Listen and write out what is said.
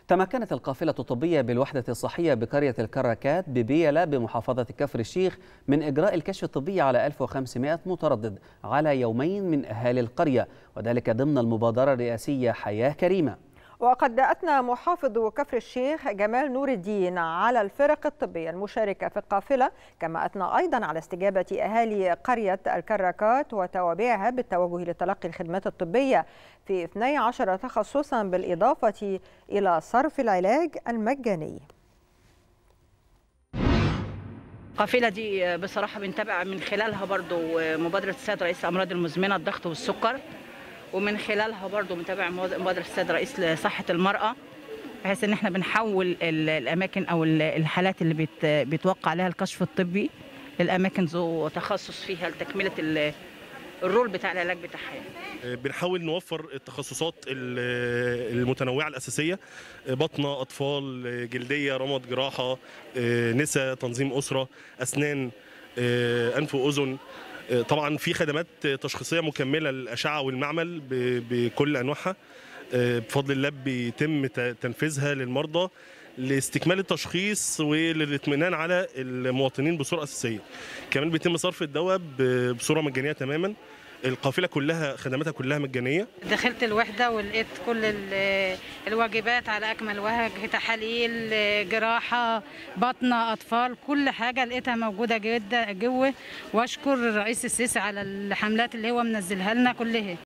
تمكنت القافلة الطبية بالوحدة الصحية بقرية الكراكات ببيلة بمحافظة كفر الشيخ من إجراء الكشف الطبي على 1500 متردد على يومين من أهالي القرية وذلك ضمن المبادرة الرئاسية حياة كريمة وقد أثنى محافظ كفر الشيخ جمال نور الدين على الفرق الطبية المشاركة في القافلة كما أثنى أيضا على استجابة أهالي قرية الكراكات وتوابعها بالتوجه لتلقي الخدمات الطبية في 12 تخصصا بالإضافة إلى صرف العلاج المجاني القافله دي بصراحه بنتابع من خلالها برضو مبادره السيد رئيس الامراض المزمنه الضغط والسكر ومن خلالها برضو متابع مبادرة السيد رئيس لصحة المرأة بحيث ان احنا بنحول الاماكن او الحالات اللي بيت بيتوقع عليها الكشف الطبي للاماكن ذو تخصص فيها لتكمله الرول بتاع العلاج بتاعها بنحاول نوفر التخصصات المتنوعه الاساسيه بطنه اطفال جلديه رمد جراحه نساء تنظيم اسره اسنان انف واذن طبعا في خدمات تشخيصيه مكمله للاشعه والمعمل بكل انواعها بفضل الله بيتم تنفيذها للمرضى لاستكمال التشخيص وللاطمئنان على المواطنين بصوره اساسيه كمان بيتم صرف الدواء بصوره مجانيه تماما القافله كلها خدماتها كلها مجانيه دخلت الوحده ولقيت كل الواجبات على اكمل وجه تحاليل جراحه بطنه اطفال كل حاجه لقيتها موجوده جدا جوه واشكر الرئيس السيسي على الحملات اللي هو منزلها لنا كلها